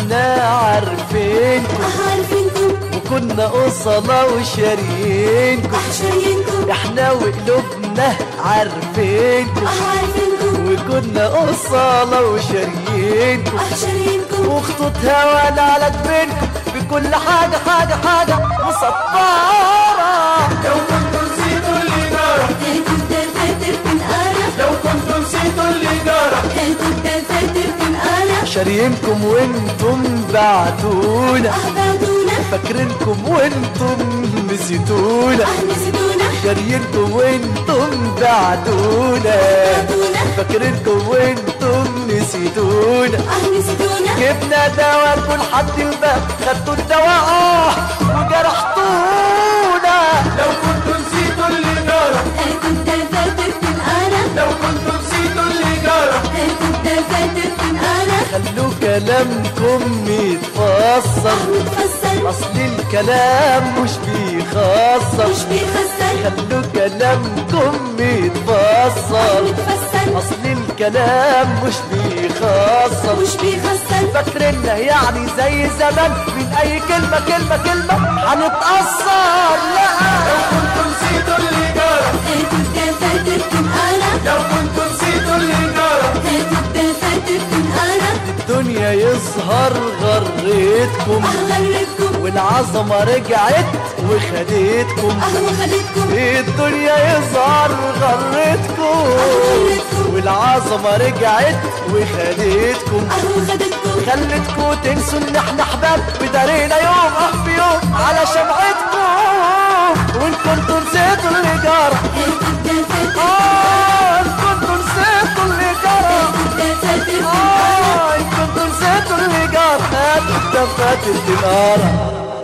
قلوبنا عارفينكم عارفينكم وكنا أصلا وشاريينكم شاريينكم احنا وقلوبنا عارفينكم عارفينكم وكنا أصلا وشاريينكم شاريينكم وخطوط هوانا على جبينكم بكل حاجة حاجة حاجة مسطرة لو كنتوا نسيتوا اللي جرى كنت فاتر تنقرا لو كنتوا نسيتوا اللي جرى كنت فاتر تنقرا شاريينكم وانتم بعتونا أحبابونا فاكرينكم وانتم نسيتونا نسيتونا شاريينكم وانتم بعتونا أحبابونا فاكرينكم وانتم نسيتونا نسيتونا جبنا دواء كل حد الباب خدتوا الدواء اه وجرحتونا لو كنتوا نسيتوا اللي جرى كنت فاتر تنقرا لو كنتوا نسيتوا اللي جرى كنت فاتر تنقرا خلوا كلامكم يتفسر متفسر اصل الكلام مش بيخسر مش بيخسر خلوا كلامكم يتفسر متفسر اصل الكلام مش بيخسر مش بيخسر فاكرنا يعني زي زمان من اي كلمة كلمة كلمة هنتأثر لا لو كنتوا نسيتوا اللي جرى كنت فاتر تنقرا لو كنتوا نسيتوا اللي جرى كنت فاتر تنقرا الدنيا يظهر غريتكم غرتكم والعظمة رجعت وخدتكم أهو خدتكم الدنيا يظهر غرتكم والعظمة رجعت وخدتكم أهو خدتكم خلتكم تنسوا ان احنا احباب ودارينا يوم اه في يوم على شمعتكم وان كنتوا نسيتوا اللي جرى كنت فاتر اه ان كنتوا نسيتوا اللي جرى كنت فاتر اه ان كنتوا نسيتوا اللي جرى هات الدفات النار